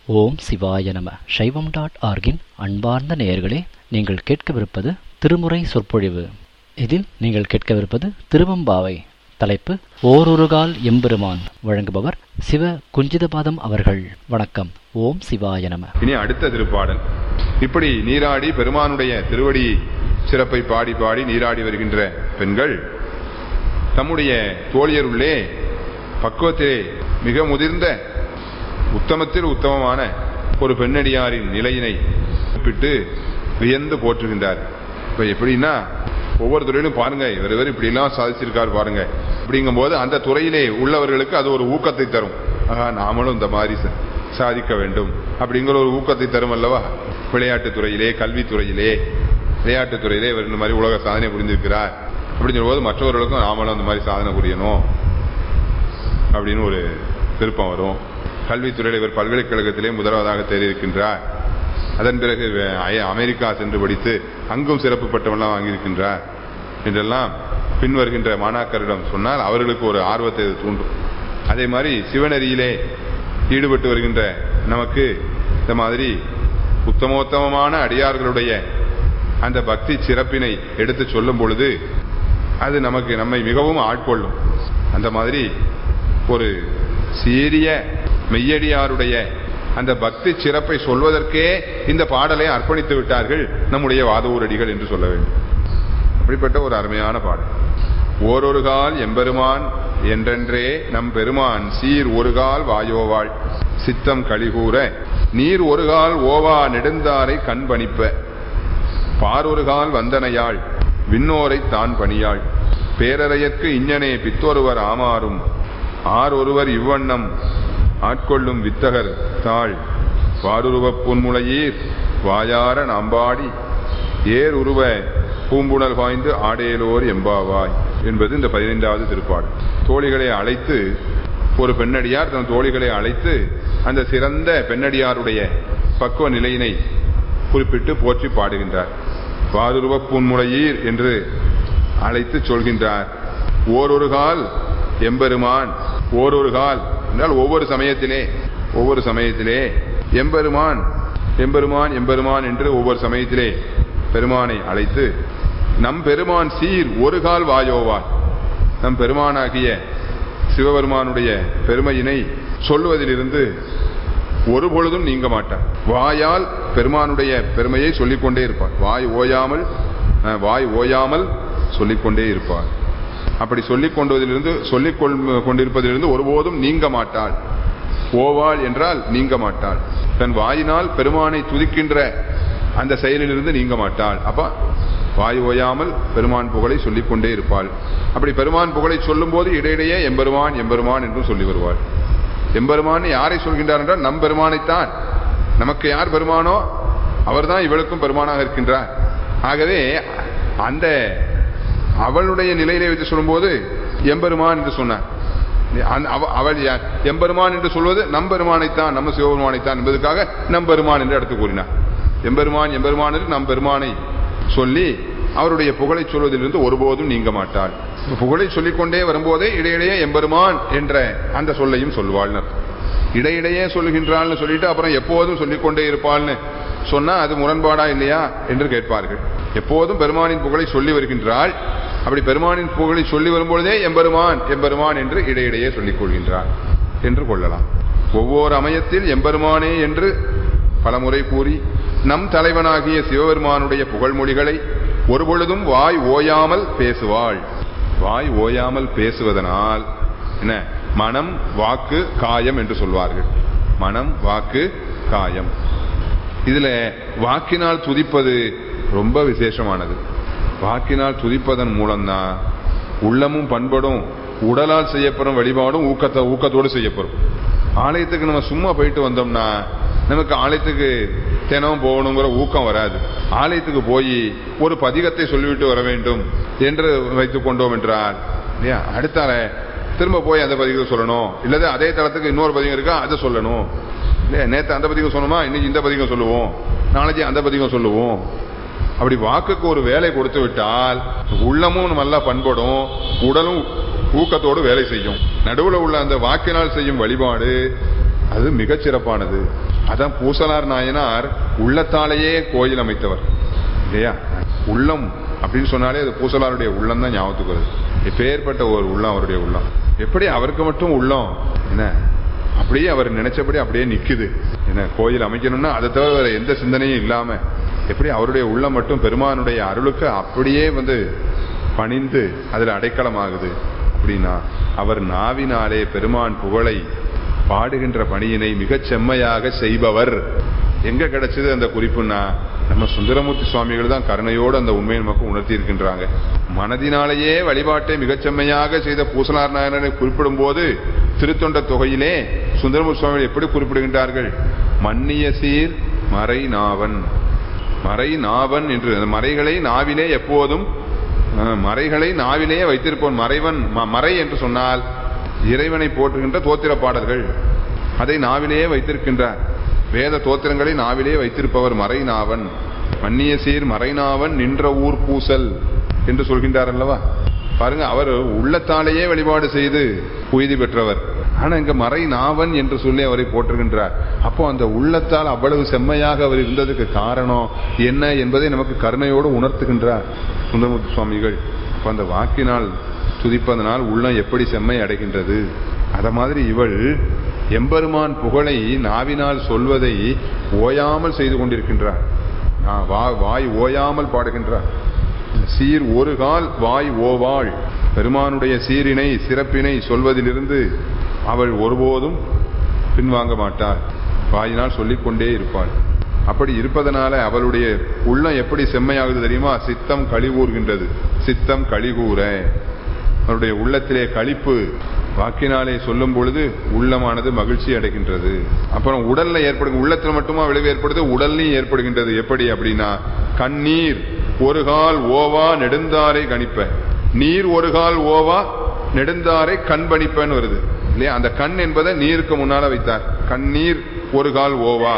ஓம் சிவாய நம சைவம் டாட் ஆர்கின் அன்பார்ந்த நேயர்களே நீங்கள் கேட்கவிருப்பது திருமுறை சொற்பொழிவு இதில் நீங்கள் கேட்கவிருப்பது திருவம்பாவை தலைப்பு ஓரொருகால் எம்பெருமான் வழங்குபவர் சிவ குஞ்சிதபாதம் அவர்கள் வணக்கம் ஓம் சிவாய நம இனி அடுத்த திருப்பாடல் இப்படி நீராடி பெருமானுடைய திருவடி சிறப்பை பாடி பாடி நீராடி வருகின்ற பெண்கள் தம்முடைய தோழியருள்ளே பக்குவத்திலே மிக முதிர்ந்த உத்தமத்தில் உத்தமமான ஒரு பெண்ணடியாரின் நிலையினை குறிப்பிட்டு வியந்து போற்றுகின்றார் இப்ப எப்படின்னா ஒவ்வொரு துறையிலும் பாருங்க இவர் இவர் இப்படி எல்லாம் சாதிச்சிருக்காரு பாருங்க அப்படிங்கும்போது அந்த துறையிலே உள்ளவர்களுக்கு அது ஒரு ஊக்கத்தை தரும் ஆகா நாமளும் இந்த மாதிரி ச- சாதிக்க வேண்டும் அப்படிங்கிற ஒரு ஊக்கத்தை தரும் அல்லவா விளையாட்டுத் துறையிலே கல்வித்துறையிலே விளையாட்டுத் துறையிலே இவர் இந்த மாதிரி உலக சாதனை புரிந்திருக்கிறார் அப்படின்னு சொல்லும்போது மற்றவர்களுக்கும் நாமளும் அந்த மாதிரி சாதனை புரியணும் அப்படின்னு ஒரு விருப்பம் வரும் கல்வித்துறையில் இவர் பல்கலைக்கழகத்திலே முதல்வராக தேறியிருக்கின்றார் அதன் பிறகு வே- அய- அமெரிக்கா சென்று படித்து அங்கும் சிறப்பு பட்டமெல்லாம் வாங்கியிருக்கின்றார் என்றெல்லாம் பின்வருகின்ற மாணாக்கரிடம் சொன்னால் அவர்களுக்கு ஒரு ஆர்வத்தை இது தூண்டும் அதே மாதிரி சிவநெறியிலே ஈடுபட்டு வருகின்ற நமக்கு இந்த மாதிரி உத்தமோத்தமமான அடியார்களுடைய அந்த பக்தி சிறப்பினை எடுத்து சொல்லும் பொழுது அது நமக்கு நம்மை மிகவும் ஆட்கொள்ளும் அந்த மாதிரி ஒரு சீரிய மெய்யடியாருடைய அந்த பக்தி சிறப்பை சொல்வதற்கே இந்த பாடலை அர்ப்பணித்து விட்டார்கள் நம்முடைய வாதவூரடிகள் என்று சொல்ல வேண்டும் அப்படிப்பட்ட ஒரு அருமையான பாடல் ஓரொரு கால் எம்பெருமான் என்றென்றே நம் பெருமான் சீர் ஒரு கால் வாயோவாள் சித்தம் கழிகூற நீர் ஒரு கால் ஓவா நெடுந்தாரை கண் பணிப்ப பாரொரு கால் வந்தனையாள் விண்ணோரை தான் பணியாள் பேரறையற்கு இஞ்ஞனே பித்தொருவர் ஆமாறும் ஆர் ஒருவர் இவ்வண்ணம் ஆட்கொள்ளும் வித்தகர் தாள் வாருருவப் புன்முளையீர் வாயார நாம்பாடி ஏர் உருவ பூம்புணல் பாய்ந்து ஆடேலோர் எம்பாவாய் என்பது இந்த பதினைந்தாவது திருப்பாடல் தோழிகளை அழைத்து ஒரு பெண்ணடியார் தன் தோழிகளை அழைத்து அந்த சிறந்த பெண்ணடியாருடைய பக்குவ நிலையினை குறிப்பிட்டு போற்றி பாடுகின்றார் வாருருவ பூன்முளையீர் என்று அழைத்து சொல்கின்றார் ஓரொரு கால் எம்பெருமான் ஓரொரு கால் என்றால் ஒவ்வொரு சமயத்திலே ஒவ்வொரு சமயத்திலே எம்பெருமான் எம்பெருமான் எம்பெருமான் என்று ஒவ்வொரு சமயத்திலே பெருமானை அழைத்து நம் பெருமான் சீர் ஒரு கால் வாயோவாய் நம் பெருமானாகிய சிவபெருமானுடைய பெருமையினை சொல்லுவதிலிருந்து ஒரு பொழுதும் நீங்க மாட்டார் வாயால் பெருமானுடைய பெருமையை சொல்லிக்கொண்டே இருப்பார் வாய் ஓயாமல் அஹ், வாய் ஓயாமல் சொல்லிக்கொண்டே இருப்பார் அப்படி சொல்லிக் கொண்டதிலிருந்து சொல்லிக் கொள்- கொண்டிருப்பதிலிருந்து ஒருபோதும் நீங்க மாட்டாள் ஓவாள் என்றால் நீங்க மாட்டாள் தன் வாயினால் பெருமானை துதிக்கின்ற அந்த செயலிலிருந்து நீங்க மாட்டாள் அப்ப வாய் ஓயாமல் பெருமான் புகழை சொல்லிக் கொண்டே இருப்பாள் அப்படி பெருமான் புகழை சொல்லும்போது இடையிடையே எம்பெருமான் எம்பெருமான் என்றும் சொல்லி வருவாள் எம்பெருமான் யாரை சொல்கின்றார் என்றால் நம் பெருமானைத்தான் நமக்கு யார் பெருமானோ அவர்தான் இவளுக்கும் பெருமானாக இருக்கின்றார் ஆகவே அந்த அவளுடைய நிலையிலே வைத்து சொல்லும்போது எம்பெருமான் என்று சொன்னார் அந்த- அவ- அவள் யா- எம்பெருமான் என்று சொல்வது நம் பெருமானைத்தான் நம்ம சிவபெருமானைத்தான் என்பதற்காக நம் பெருமான் என்று எடுத்து கூறினார் எம்பெருமான் எம்பெருமான் என்று நம் பெருமானை சொல்லி அவருடைய புகழை சொல்வதிலிருந்து ஒருபோதும் நீங்க மாட்டாள் புகழை சொல்லிக்கொண்டே வரும்போதே இடையிடையே எம்பெருமான் என்ற அந்த சொல்லையும் சொல்வாள்னர் இடையிடையே சொல்லுகின்றாள்னு சொல்லிட்டு அப்புறம் எப்போதும் சொல்லிக்கொண்டே இருப்பாள்னு சொன்னா அது முரண்பாடா இல்லையா என்று கேட்பார்கள் எப்போதும் பெருமானின் புகழை சொல்லி வருகின்றாள் அப்படி பெருமானின் புகழை சொல்லி வரும்பொழுதே எம்பெருமான் எம்பெருமான் என்று இடையிடையே சொல்லிக் கொள்கின்றார் என்று கொள்ளலாம் ஒவ்வொரு அமையத்தில் எம்பெருமானே என்று பலமுறை கூறி நம் தலைவனாகிய சிவபெருமானுடைய புகழ்மொழிகளை ஒருபொழுதும் வாய் ஓயாமல் பேசுவாள் வாய் ஓயாமல் பேசுவதனால் என்ன மனம் வாக்கு காயம் என்று சொல்வார்கள் மனம் வாக்கு காயம் இதுல வாக்கினால் துதிப்பது ரொம்ப விசேஷமானது வாக்கினால் துதிப்பதன் மூலம்தான் உள்ளமும் பண்படும் உடலால் செய்யப்படும் வழிபாடும் ஊக்கத்தை ஊக்கத்தோடு செய்யப்படும் ஆலயத்துக்கு நம்ம சும்மா போயிட்டு வந்தோம்னா நமக்கு ஆலயத்துக்கு தினம் போகணுங்கிற ஊக்கம் வராது ஆலயத்துக்கு போய் ஒரு பதிகத்தை சொல்லிவிட்டு வர வேண்டும் என்று வைத்துக் கொண்டோம் என்றால் இல்லையா அடுத்தால திரும்ப போய் அந்த பதிகத்தை சொல்லணும் இல்லது அதே தளத்துக்கு இன்னொரு பதிகம் இருக்கா அதை சொல்லணும் இல்லையா நேத்து அந்த பதிகம் சொன்னோமா இன்னைக்கு இந்த பதிகம் சொல்லுவோம் நாளைக்கு அந்த பதிகம் சொல்லுவோம் அப்படி வாக்குக்கு ஒரு வேலை கொடுத்து விட்டால் உள்ளமும் நல்லா பண்படும் உடலும் ஊக்கத்தோடு வேலை செய்யும் நடுவுல உள்ள அந்த வாக்கினால் செய்யும் வழிபாடு அது மிகச் சிறப்பானது அதான் பூசலார் நாயனார் உள்ளத்தாலேயே கோயில் அமைத்தவர் இல்லையா உள்ளம் அப்படின்னு சொன்னாலே அது பூசலாருடைய உள்ளம் தான் ஞாபகத்துக்கு வருது எப்பேற்பட்ட ஒரு உள்ளம் அவருடைய உள்ளம் எப்படி அவருக்கு மட்டும் உள்ளம் என்ன அப்படியே அவர் நினைச்சபடி அப்படியே நிக்குது என்ன கோயில் அமைக்கணும்னா அதை தவிர வேற எந்த சிந்தனையும் இல்லாம எப்படி அவருடைய உள்ளம் மட்டும் பெருமானுடைய அருளுக்கு அப்படியே வந்து பணிந்து அதுல அடைக்கலமாகுது அப்படின்னா அவர் நாவினாலே பெருமான் புகழை பாடுகின்ற பணியினை மிகச் செம்மையாக செய்பவர் எங்க கிடைச்சது அந்த குறிப்புன்னா நம்ம சுந்தரமூர்த்தி சுவாமிகள் தான் கருணையோடு அந்த உண்மையை நமக்கு உணர்த்தி இருக்கின்றாங்க மனதினாலேயே வழிபாட்டை மிகச் செம்மையாக செய்த பூசலார் நாயனரை குறிப்பிடும் போது திருத்தொண்ட தொகையிலே சுந்தரமூர்த்தி சுவாமிகள் எப்படி குறிப்பிடுகின்றார்கள் மன்னிய சீர் மறை நாவன் மறை நாவன் என்று அந்த மறைகளை நாவிலே எப்போதும் அஹ், மறைகளை நாவிலே வைத்திருப்போன் மறைவன் ம- மறை என்று சொன்னால் இறைவனை போற்றுகின்ற தோத்திர பாடல்கள் அதை நாவிலேயே வைத்திருக்கின்றார் வேத தோத்திரங்களை நாவிலே வைத்திருப்பவர் மறைநாவன் மன்னிய சீர் மறைநாவன் நின்ற ஊர் பூசல் என்று சொல்கின்றார் அல்லவா பாருங்க அவர் உள்ளத்தாலேயே வழிபாடு செய்து உய்தி பெற்றவர் ஆனா இங்க மறை நாவன் என்று சொல்லி அவரை போற்றுகின்றார் அப்போ அந்த உள்ளத்தால் அவ்வளவு செம்மையாக அவர் இருந்ததுக்கு காரணம் என்ன என்பதை நமக்கு கருணையோடு உணர்த்துகின்றார் சுந்தரமூர்த்தி சுவாமிகள் அப்ப அந்த வாக்கினால் துதிப்பதனால் உள்ளம் எப்படி செம்மை அடைகின்றது அத மாதிரி இவள் எம்பெருமான் புகழை நாவினால் சொல்வதை ஓயாமல் செய்து கொண்டிருக்கின்றார் ஆ, வா- வாய் ஓயாமல் பாடுகின்றார் சீர் ஒரு கால் வாய் ஓவாள் பெருமானுடைய சீரினை சிறப்பினை சொல்வதிலிருந்து அவள் ஒருபோதும் பின்வாங்க மாட்டாள் வாயினால் சொல்லிக்கொண்டே இருப்பாள் அப்படி இருப்பதனால அவளுடைய உள்ளம் எப்படி செம்மையாகுது தெரியுமா சித்தம் கழிவூர்கின்றது சித்தம் கழிகூற அவருடைய உள்ளத்திலே களிப்பு வாக்கினாலே சொல்லும் பொழுது உள்ளமானது மகிழ்ச்சி அடைகின்றது அப்புறம் உடல்ல ஏற்படும் உள்ளத்தில் மட்டுமா விளைவு ஏற்படுது உடல்லையும் ஏற்படுகின்றது எப்படி அப்படின்னா கண்ணீர் ஒரு கால் ஓவா நெடுந்தாரை கணிப்ப நீர் ஒரு கால் ஓவா நெடுந்தாரை கண்பணிப்பன்னு வருது இல்லையா அந்த கண் என்பதை நீருக்கு முன்னால வைத்தார் கண்ணீர் ஒரு கால் ஓவா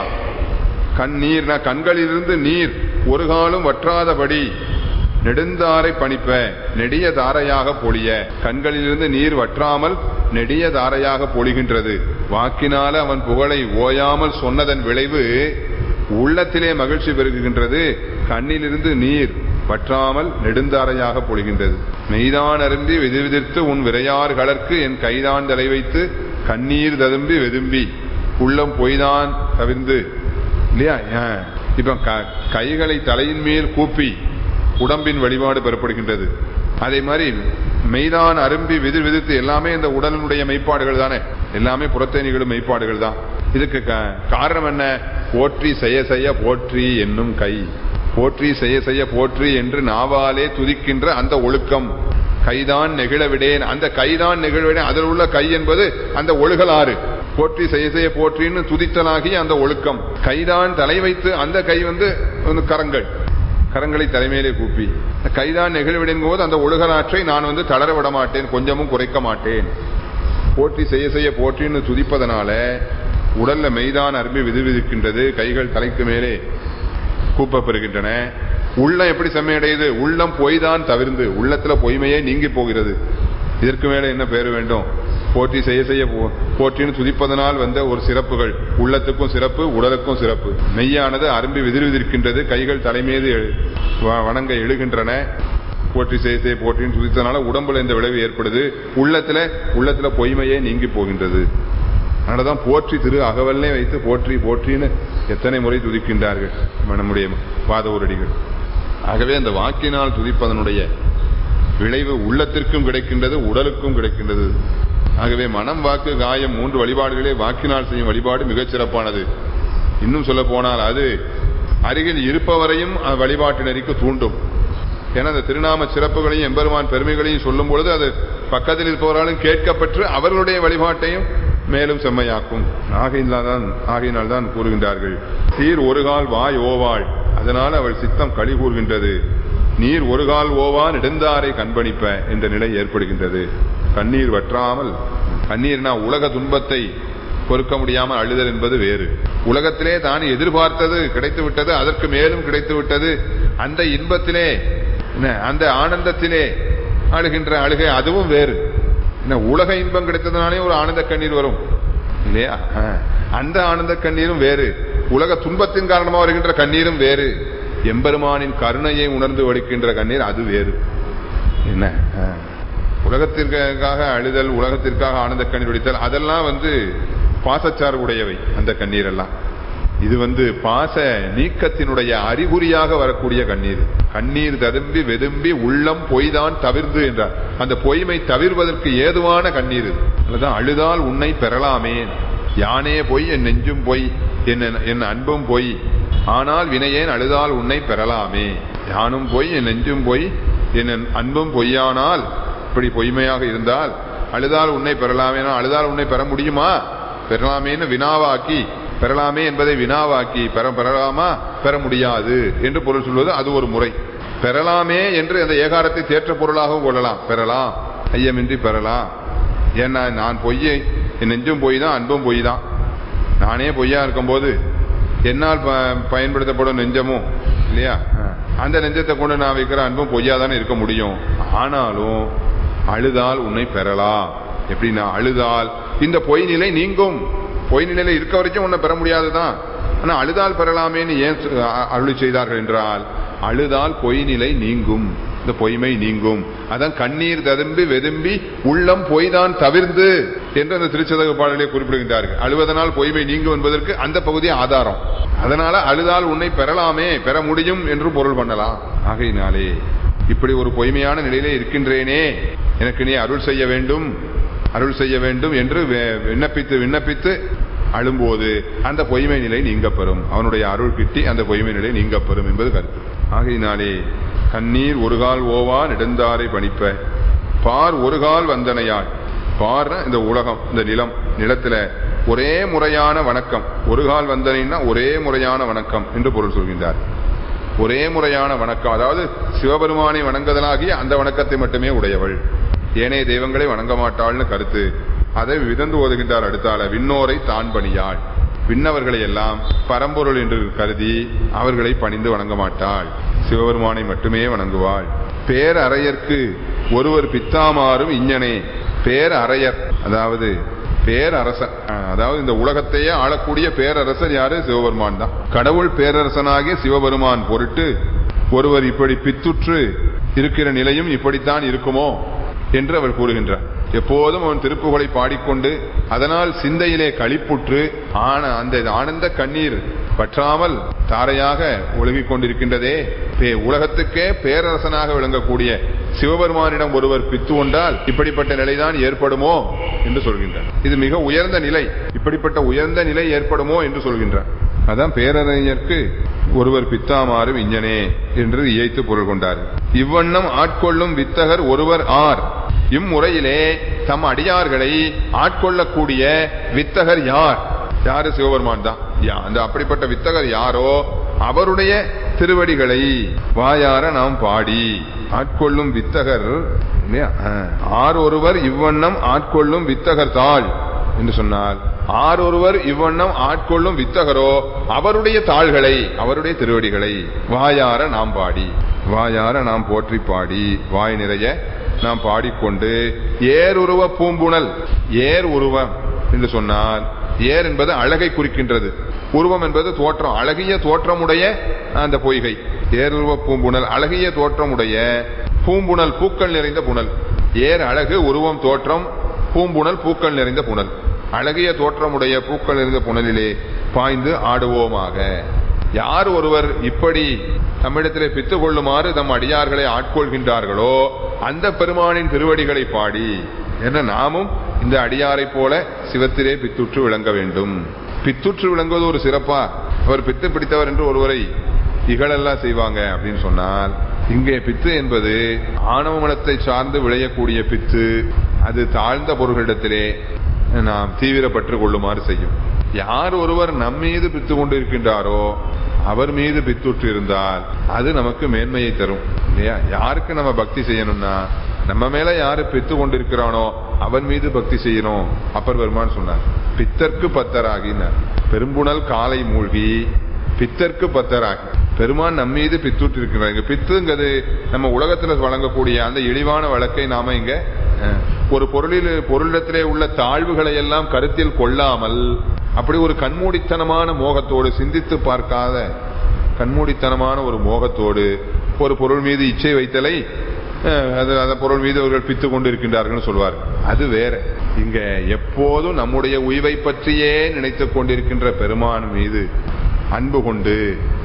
கண்ணீர்னா கண்களிலிருந்து நீர் ஒரு காலும் வற்றாதபடி நெடுந்தாரை பணிப்ப நெடிய தாரையாக பொழிய கண்களிலிருந்து நீர் வற்றாமல் நெடிய தாரையாக பொழிகின்றது வாக்கினால அவன் புகழை ஓயாமல் சொன்னதன் விளைவு உள்ளத்திலே மகிழ்ச்சி பெருகுகின்றது கண்ணிலிருந்து நீர் வற்றாமல் நெடுந்தாரையாக பொழிகின்றது மெய்தான் அருந்தி விதிவிதிர்த்து உன் விரையார் கலர்க்கு என் கைதான் தலை வைத்து கண்ணீர் ததும்பி வெதும்பி உள்ளம் பொய்தான் தவிர்ந்து இல்லையா ஏன்? இப்ப க- கைகளை தலையின் மேல் கூப்பி உடம்பின் வழிபாடு பெறப்படுகின்றது அதே மாதிரி மெய்தான் அரும்பி விதிர் விதித்து எல்லாமே இந்த உடலினுடைய மெய்ப்பாடுகள் தானே எல்லாமே புறத்தேனிகளும் மெய்ப்பாடுகள் தான் இதுக்கு க- காரணம் என்ன போற்றி செய்ய செய்ய போற்றி என்னும் கை போற்றி செய்ய செய்ய போற்றி என்று நாவாலே துதிக்கின்ற அந்த ஒழுக்கம் கைதான் நெகிழ விடேன் அந்த கைதான் நெகிழ விடேன் அதில் உள்ள கை என்பது அந்த ஒழுகலாறு போற்றி செய்ய செய்ய போற்றின்னு துதித்தலாகி அந்த ஒழுக்கம் கைதான் தலை வைத்து அந்த கை வந்து வந்து கரங்கள் கரங்களை தலைமையிலே கூப்பி இந்த கைதான் நெகிழ்விடும் போது அந்த ஒழுகலாற்றை நான் வந்து தளர விட மாட்டேன் கொஞ்சமும் குறைக்க மாட்டேன் போற்றி செய்ய செய்ய போற்றின்னு துதிப்பதனால உடல்ல மெய்தான் அரும்பி விதிவிதிக்கின்றது கைகள் தலைக்கு மேலே கூப்பப் பெறுகின்றன உள்ளம் எப்படி செம்மையடையுது உள்ளம் பொய்தான் தவிர்ந்து உள்ளத்துல பொய்மையே நீங்கி போகிறது இதற்கு மேல என்ன பேர் வேண்டும் போற்றி செய்ய செய்ய போ- போற்றின்னு துதிப்பதனால் வந்த ஒரு சிறப்புகள் உள்ளத்துக்கும் சிறப்பு உடலுக்கும் சிறப்பு மெய்யானது அரும்பி விதிர்விதிர்க்கின்றது கைகள் தலைமீது எழு- வ- வணங்க எழுகின்றன போற்றி செய்ய செய்ய போற்றின்னு துதித்தனால உடம்புல இந்த விளைவு ஏற்படுது உள்ளத்துல உள்ளத்துல பொய்மையே நீங்கி போகின்றது அதனாலதான் போற்றி திரு அகவல்லே வைத்து போற்றி போற்றின்னு எத்தனை முறை துதிக்கின்றார்கள் நம்ம நம்முடைய வாதவூரடிகள் ஆகவே அந்த வாக்கினால் துதிப்பதனுடைய விளைவு உள்ளத்திற்கும் கிடைக்கின்றது உடலுக்கும் கிடைக்கின்றது ஆகவே மனம் வாக்கு காயம் மூன்று வழிபாடுகளே வாக்கினால் செய்யும் வழிபாடு மிகச் சிறப்பானது இன்னும் சொல்ல போனால் அது அருகில் இருப்பவரையும் அந்த வழிபாட்டு நெறிக்கு தூண்டும் ஏன்னா அந்த திருநாம சிறப்புகளையும் எம்பெருமான் பெருமைகளையும் சொல்லும் பொழுது அது பக்கத்தில் இருப்பவராலும் கேட்கப்பட்டு அவர்களுடைய வழிபாட்டையும் மேலும் செம்மையாக்கும் ஆகையினால் தான் ஆகையினால் தான் கூறுகின்றார்கள் சீர் ஒரு கால் வாய் ஓவாள் அதனால் அவள் சித்தம் களி கூறுகின்றது நீர் ஒரு கால் ஓவா நெடுந்தாரை கண்பணிப்ப என்ற நிலை ஏற்படுகின்றது கண்ணீர் வற்றாமல் கண்ணீர்னா உலக துன்பத்தை பொறுக்க முடியாமல் அழுதல் என்பது வேறு உலகத்திலே தான் எதிர்பார்த்தது கிடைத்து விட்டது அதற்கு மேலும் கிடைத்து விட்டது அந்த இன்பத்திலே என்ன, அந்த ஆனந்தத்திலே அழுகின்ற அழுகை அதுவும் வேறு என்ன உலக இன்பம் கிடைத்ததுனாலே ஒரு ஆனந்த கண்ணீர் வரும் இல்லையா ஆ. அந்த ஆனந்த கண்ணீரும் வேறு உலக துன்பத்தின் காரணமா வருகின்ற கண்ணீரும் வேறு எம்பெருமானின் கருணையை உணர்ந்து வடிக்கின்ற கண்ணீர் அது வேறு என்ன ஆ. உலகத்திற்காக அழுதல் உலகத்திற்காக ஆனந்த கண்ணீர் வடித்தல் அதெல்லாம் வந்து பாசச்சார் உடையவை அந்த கண்ணீர் எல்லாம் இது வந்து பாச நீக்கத்தினுடைய அறிகுறியாக வரக்கூடிய கண்ணீர் கண்ணீர் ததும்பி வெதும்பி உள்ளம் பொய்தான் தவிர்ந்து என்றார் அந்த பொய்மை தவிர்வதற்கு ஏதுவான கண்ணீர் இது. அதுதான் அழுதால் உன்னை பெறலாமே யானே பொய் என் நெஞ்சும் பொய் என் என் அன்பும் பொய் ஆனால் வினையேன் அழுதால் உன்னை பெறலாமே யானும் பொய் என் நெஞ்சும் பொய் என் அன்பும் பொய்யானால் இப்படி பொய்மையாக இருந்தால் அழுதால் உன்னை பெறலாமேனா அழுதால் உன்னை பெற முடியுமா பெறலாமேன்னு வினாவாக்கி பெறலாமே என்பதை வினாவாக்கி பெற பெறலாமா பெற முடியாது என்று பொருள் சொல்வது அது ஒரு முறை பெறலாமே என்று அந்த ஏகாரத்தை தேற்ற பொருளாகவும் கொள்ளலாம் பெறலாம் ஐயமின்றி பெறலாம் ஏன்னா நான் பொய்யை என் நெஞ்சும் பொய் தான் அன்பும் பொய் தான் நானே பொய்யா இருக்கும்போது என்னால் ப- பயன்படுத்தப்படும் நெஞ்சமும் இல்லையா அந்த நெஞ்சத்தை கொண்டு நான் வைக்கிற அன்பும் பொய்யா தானே இருக்க முடியும் ஆனாலும் அழுதால் உன்னை பெறலாம் எப்படின்னா அழுதால் இந்த பொய் நிலை நீங்கும் பொய் நிலையில இருக்க வரைக்கும் உன்னை பெற முடியாதுதான் ஆனா அழுதால் பெறலாமேன்னு ஏன் சொ- அ- அருளி செய்தார்கள் என்றால் அழுதால் பொய் நிலை நீங்கும் இந்த பொய்மை நீங்கும் அதான் கண்ணீர் ததும்பி வெதும்பி உள்ளம் பொய்தான் தவிர்ந்து என்று அந்த திருச்சதக பாடலே குறிப்பிடுகின்றார்கள் அழுவதனால் பொய்மை நீங்கும் என்பதற்கு அந்த பகுதி ஆதாரம் அதனால அழுதால் உன்னை பெறலாமே பெற முடியும் என்று பொருள் பண்ணலாம் ஆகையினாலே இப்படி ஒரு பொய்மையான நிலையிலே இருக்கின்றேனே எனக்கு நீ அருள் செய்ய வேண்டும் அருள் செய்ய வேண்டும் என்று வே- விண்ணப்பித்து விண்ணப்பித்து அழும்போது அந்த பொய்மை நிலை நீங்க பெறும் அவனுடைய அருள் கிட்டி அந்த பொய்மை நிலை நீங்க பெறும் என்பது கருத்து ஆகையினாலே கண்ணீர் ஒரு கால் ஓவா நெடுந்தாரை பணிப்ப பார் ஒரு கால் வந்தனையாய் பார்னா இந்த உலகம் இந்த நிலம் நிலத்துல ஒரே முறையான வணக்கம் ஒரு கால் வந்தனைன்னா ஒரே முறையான வணக்கம் என்று பொருள் சொல்கின்றார் ஒரே முறையான வணக்கம் அதாவது சிவபெருமானை வணங்குதலாகிய அந்த வணக்கத்தை மட்டுமே உடையவள் ஏனைய தெய்வங்களை வணங்க மாட்டாள்னு கருத்து அதை விதந்து ஓதுகின்றார் அடுத்தால விண்ணோரை தான் பணியாள் விண்ணவர்களை எல்லாம் பரம்பொருள் என்று கருதி அவர்களை பணிந்து வணங்க மாட்டாள் சிவபெருமானை மட்டுமே வணங்குவாள் பேரறையர்க்கு ஒருவர் பித்தாமாறும் இஞ்ஞனே பேரறையர் அதாவது பேரரசர் அஹ், அதாவது இந்த உலகத்தையே ஆளக்கூடிய பேரரசர் யாரு சிவபெருமான் தான் கடவுள் பேரரசனாகிய சிவபெருமான் பொருட்டு ஒருவர் இப்படி பித்துற்று இருக்கிற நிலையும் இப்படித்தான் இருக்குமோ என்று அவர் கூறுகின்றார் எப்போதும் அவன் திருப்புகழை பாடிக்கொண்டு அதனால் சிந்தையிலே களிப்புற்று ஆன அந்த ஆனந்த கண்ணீர் பற்றாமல் தாரையாக ஒழுகிக் கொண்டிருக்கின்றதே பே- உலகத்துக்கே பேரரசனாக விளங்கக்கூடிய சிவபெருமானிடம் ஒருவர் பித்து கொண்டால் இப்படிப்பட்ட நிலைதான் ஏற்படுமோ என்று சொல்கின்றார் இது மிக உயர்ந்த நிலை இப்படிப்பட்ட உயர்ந்த நிலை ஏற்படுமோ என்று சொல்கின்றார் அதான் பேரறிஞர்க்கு ஒருவர் பித்தாமாறு விஞ்ஞனே என்று இயைத்து பொருள் கொண்டார் இவ்வண்ணம் ஆட்கொள்ளும் வித்தகர் ஒருவர் ஆர் இம்முறையிலே தம் அடியார்களை ஆட்கொள்ளக்கூடிய வித்தகர் யார் யாரு சிவபெருமான் தான் யா- அந்த அப்படிப்பட்ட வித்தகர் யாரோ அவருடைய திருவடிகளை வாயார நாம் பாடி ஆட்கொள்ளும் வித்தகர் இல்லையா? ஆஹ். ஆர் ஒருவர் இவ்வண்ணம் ஆட்கொள்ளும் வித்தகர் தாள் என்று சொன்னால் ஆர் ஒருவர் இவ்வண்ணம் ஆட்கொள்ளும் வித்தகரோ அவருடைய தாள்களை அவருடைய திருவடிகளை வாயார நாம் பாடி வாயார நாம் போற்றி பாடி வாய் நிறைய நாம் பாடிக்கொண்டு ஏர் உருவ பூம்புணல் ஏர் உருவம் என்று சொன்னால் ஏர் என்பது அழகை குறிக்கின்றது உருவம் என்பது தோற்றம் அழகிய தோற்றமுடைய அந்த பொய்கை ஏர் உருவ பூம்புணல் அழகிய தோற்றமுடைய பூம்புணல் பூக்கள் நிறைந்த புனல் ஏர் அழகு உருவம் தோற்றம் பூம்புணல் பூக்கள் நிறைந்த புனல் அழகிய தோற்றமுடைய பூக்கள் நிறைந்த புனலிலே பாய்ந்து ஆடுவோமாக யார் ஒருவர் இப்படி நம்மிடத்திலே பித்து கொள்ளுமாறு தம் அடியார்களை ஆட்கொள்கின்றார்களோ அந்த பெருமானின் திருவடிகளை பாடி என நாமும் இந்த அடியாரைப் போல சிவத்திலே பித்துற்று விளங்க வேண்டும் பித்துற்று விளங்குவது ஒரு சிறப்பா அவர் பித்து பிடித்தவர் என்று ஒருவரை இகழெல்லாம் செய்வாங்க அப்படின்னு சொன்னால் இங்கே பித்து என்பது ஆணவ மனத்தை சார்ந்து விளையக்கூடிய பித்து அது தாழ்ந்த பொருள்களிடத்திலே நாம் தீவிரப்பற்று கொள்ளுமாறு செய்யும் யார் ஒருவர் நம் மீது பித்து கொண்டு இருக்கின்றாரோ அவர் மீது பித்துற்று இருந்தால் அது நமக்கு மேன்மையை தரும் இல்லையா யாருக்கு நம்ம பக்தி செய்யணும்னா நம்ம மேல யாரு பித்து கொண்டிருக்கிறானோ அவன் மீது பக்தி செய்யணும் அப்பர் பெருமான் சொன்னார் பித்தர்க்கு பத்தராகினார் பெரும்புணல் காலை மூழ்கி பித்தர்க்கு பத்தராகி பெருமான் நம்ம மீது பித்துட்டு இருக்கிறார் இங்க பித்துங்கிறது நம்ம உலகத்துல வழங்கக்கூடிய அந்த இழிவான வழக்கை நாம இங்க அஹ், ஒரு பொருளில் பொருளிடத்திலே உள்ள தாழ்வுகளை எல்லாம் கருத்தில் கொள்ளாமல் அப்படி ஒரு கண்மூடித்தனமான மோகத்தோடு சிந்தித்து பார்க்காத கண்மூடித்தனமான ஒரு மோகத்தோடு ஒரு பொருள் மீது இச்சை வைத்தலை அஹ், அது அந்த பொருள் மீது அவர்கள் பித்து கொண்டு இருக்கின்றார்கள் சொல்வார் அது வேற இங்க எப்போதும் நம்முடைய உய்வை பற்றியே நினைத்துக் கொண்டிருக்கின்ற பெருமான் மீது அன்பு கொண்டு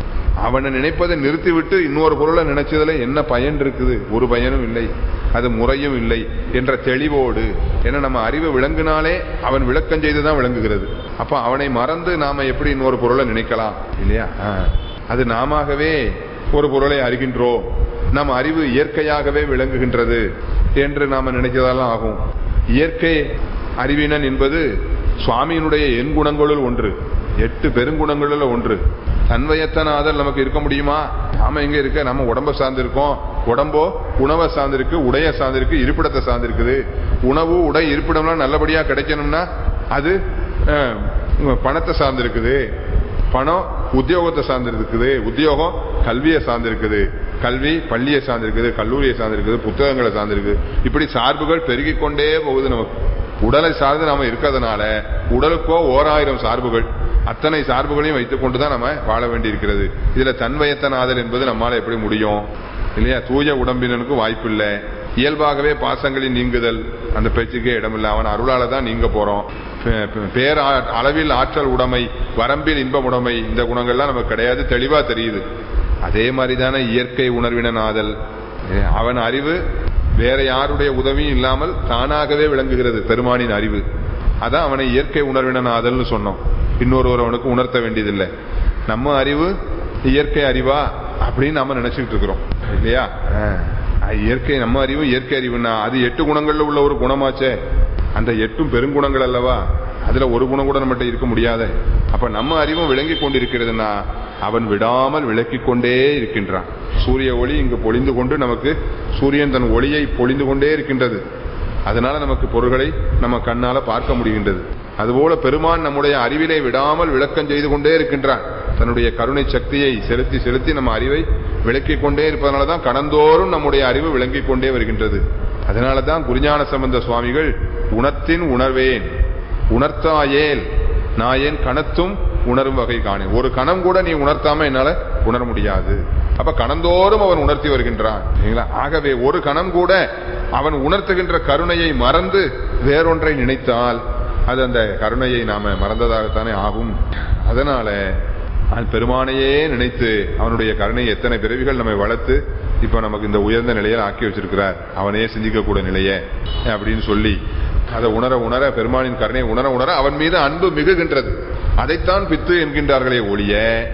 அவனை நினைப்பதை நிறுத்திவிட்டு இன்னொரு பொருளை நினைச்சதுல என்ன பயன் இருக்குது ஒரு பயனும் இல்லை அது முறையும் இல்லை என்ற தெளிவோடு ஏன்னா நம்ம அறிவை விளங்கினாலே அவன் விளக்கம் செய்துதான் விளங்குகிறது அப்ப அவனை மறந்து நாம எப்படி இன்னொரு பொருளை நினைக்கலாம் இல்லையா ஆ. அது நாமவே ஒரு பொருளை அறிகின்றோம் நம் அறிவு இயற்கையாகவே விளங்குகின்றது என்று நாம நினைச்சதெல்லாம் ஆகும் இயற்கை அறிவினன் என்பது சுவாமியினுடைய எண் குணங்களுள் ஒன்று எட்டு பெருங்குணங்களுள் ஒன்று தன்வயத்தனாதல் நமக்கு இருக்க முடியுமா நாம எங்க இருக்க நம்ம உடம்ப சார்ந்திருக்கோம் உடம்போ உணவை சார்ந்திருக்கு உடைய சார்ந்திருக்கு இருப்பிடத்தை சார்ந்திருக்குது உணவு உடை இருப்பிடம்லாம் நல்லபடியா கிடைக்கணும்னா அது அஹ், பணத்தை சார்ந்திருக்குது பணம் உத்தியோகத்தை சார்ந்திருக்குது உத்தியோகம் கல்வியை சார்ந்திருக்குது கல்வி பள்ளியை சார்ந்திருக்குது கல்லூரியை சார்ந்திருக்குது புத்தகங்களை சார்ந்திருக்குது இப்படி சார்புகள் பெருகிக் கொண்டே போகுது நமக்கு உடலை சார்ந்து நாம இருக்கிறதுனால உடலுக்கோ ஓராயிரம் சார்புகள் அத்தனை சார்புகளையும் வைத்துக் கொண்டுதான் நம்ம வாழ வேண்டியிருக்கிறது இதுல தன்வயத்தனாதல் என்பது நம்மால எப்படி முடியும் இல்லையா தூய உடம்பினனுக்கு வாய்ப்பு இல்லை இயல்பாகவே பாசங்களின் நீங்குதல் அந்த பேச்சுக்கே இடமில்லை அவன் அருளால தான் நீங்க போறோம் பே- பே- பேர் ஆ- அளவில் ஆற்றல் உடைமை வரம்பில் இன்பம் உடைமை இந்த குணங்கள்லாம் நமக்கு கிடையாது தெளிவா தெரியுது அதே மாதிரிதானே இயற்கை உணர்வினனாதல் ஏ, அவன் அறிவு வேற யாருடைய உதவியும் இல்லாமல் தானாகவே விளங்குகிறது பெருமானின் அறிவு அதான் அவனை இயற்கை உணர்வினனாதல்னு சொன்னோம் இன்னொருவர் அவனுக்கு உணர்த்த வேண்டியதில்லை நம்ம அறிவு இயற்கை அறிவா அப்படின்னு நாம நினைச்சுக்கிட்டு இருக்கிறோம் இல்லையா ஆ. அது இயற்கை நம்ம அறிவு இயற்கை அறிவுன்னா அது எட்டு குணங்கள்ல உள்ள ஒரு குணமாச்சே அந்த எட்டும் பெருங்குணங்கள் அல்லவா அதுல ஒரு குணம் கூட நம்மகிட்ட இருக்க முடியாத அப்ப நம்ம அறிவும் விளங்கி கொண்டிருக்கிறதுனா அவன் விடாமல் விளக்கிக் கொண்டே இருக்கின்றான் சூரிய ஒளி இங்கு பொழிந்து கொண்டு நமக்கு சூரியன் தன் ஒளியை பொழிந்து கொண்டே இருக்கின்றது அதனால நமக்கு பொருள்களை நம்ம கண்ணால பார்க்க முடிகின்றது அதுபோல பெருமான் நம்முடைய அறிவிலே விடாமல் விளக்கம் செய்து கொண்டே இருக்கின்றான் தன்னுடைய கருணை சக்தியை செலுத்தி செலுத்தி நம்ம அறிவை விளக்கிக் கொண்டே இருப்பதனாலதான் கடந்தோறும் நம்முடைய அறிவு விளங்கிக் கொண்டே வருகின்றது அதனாலதான் குருஞான சம்பந்த சுவாமிகள் உணர்த்தின் உணர்வேன் உணர்த்தாயேல் நான் ஏன் கணத்தும் உணரும் வகை காணேன் ஒரு கணம் கூட நீ உணர்த்தாம என்னால உணர முடியாது அப்ப கணந்தோறும் அவன் உணர்த்தி வருகின்றான் சரிங்களா? ஆகவே ஒரு கணம் கூட அவன் உணர்த்துகின்ற கருணையை மறந்து வேறொன்றை நினைத்தால் அது அந்த கருணையை நாம மறந்ததாகத்தானே ஆகும் அதனால அவன் பெருமானையே நினைத்து அவனுடைய கருணை எத்தனை பிறவிகள் நம்மை வளர்த்து இப்ப நமக்கு இந்த உயர்ந்த நிலையை ஆக்கி வச்சிருக்கிறார் அவனே சிந்திக்கக்கூடிய நிலையை அப்படின்னு சொல்லி அதை உணர உணர பெருமானின் கருணை உணர உணர அவன் மீது அன்பு மிகுகின்றது அதைத்தான் பித்து என்கின்றார்களே ஒழிய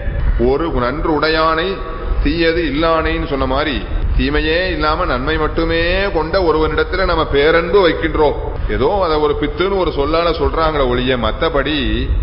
ஒரு நன்று உடையானை தீயது இல்லானைன்னு சொன்ன மாதிரி தீமையே இல்லாம நன்மை மட்டுமே கொண்ட ஒருவனிடத்துல நம்ம பேரன்பு வைக்கின்றோம் ஏதோ அதை ஒரு பித்துன்னு ஒரு சொல்லால சொல்றாங்களே ஒழிய மத்தபடி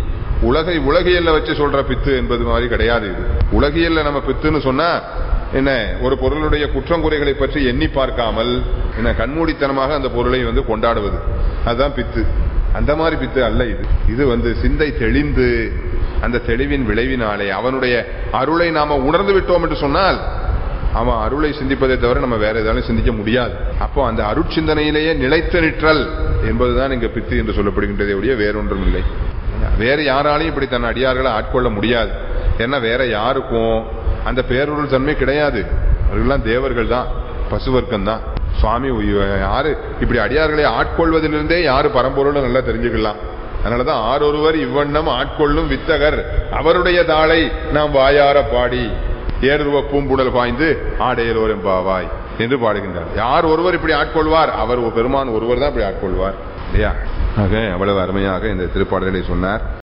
உலகை உலகியல்ல வச்சு சொல்ற பித்து என்பது மாதிரி கிடையாது இது உலகியல்ல நம்ம பித்துன்னு சொன்னா என்ன ஒரு பொருளுடைய குற்றம் குறைகளை பற்றி எண்ணி பார்க்காமல் என்ன கண்மூடித்தனமாக அந்த பொருளை வந்து கொண்டாடுவது அதுதான் பித்து அந்த மாதிரி பித்து அல்ல இது இது வந்து சிந்தை தெளிந்து அந்த தெளிவின் விளைவினாலே அவனுடைய அருளை நாம உணர்ந்து விட்டோம் என்று சொன்னால் அவன் அருளை சிந்திப்பதை தவிர நம்ம வேற எதாலும் சிந்திக்க முடியாது அப்போ அந்த அருட்சிந்தனையிலேயே நிலைத்து நிற்றல் என்பதுதான் இங்க பித்து என்று சொல்லப்படுகின்றதே ஒழிய வேறொன்றும் இல்லை வேற யாராலையும் இப்படி தன் அடியார்களை ஆட்கொள்ள முடியாது ஏன்னா வேற யாருக்கும் அந்த பேரொருள் தன்மை கிடையாது அவர்கள்லாம் தேவர்கள் தான் பசுவர்க்கம் தான் சுவாமி உய்- யாரு இப்படி அடியார்களை ஆட்கொள்வதிலிருந்தே யாரு பரம்பொருள் நல்லா தெரிஞ்சுக்கலாம் அதனாலதான் ஆரொருவர் இவ்வண்ணம் ஆட்கொள்ளும் வித்தகர் அவருடைய தாளை நாம் வாயார பாடி ஏறுருவ பூம்புடல் பாய்ந்து ஆடையலோர் எம்பாவாய் என்று பாடுகின்றார் யார் ஒருவர் இப்படி ஆட்கொள்வார் அவர் பெருமான் ஒருவர் தான் இப்படி ஆட்கொள்வார் இல்லையா ஆக அவ்வளவு அருமையாக இந்த திருப்பாடலை சொன்னார்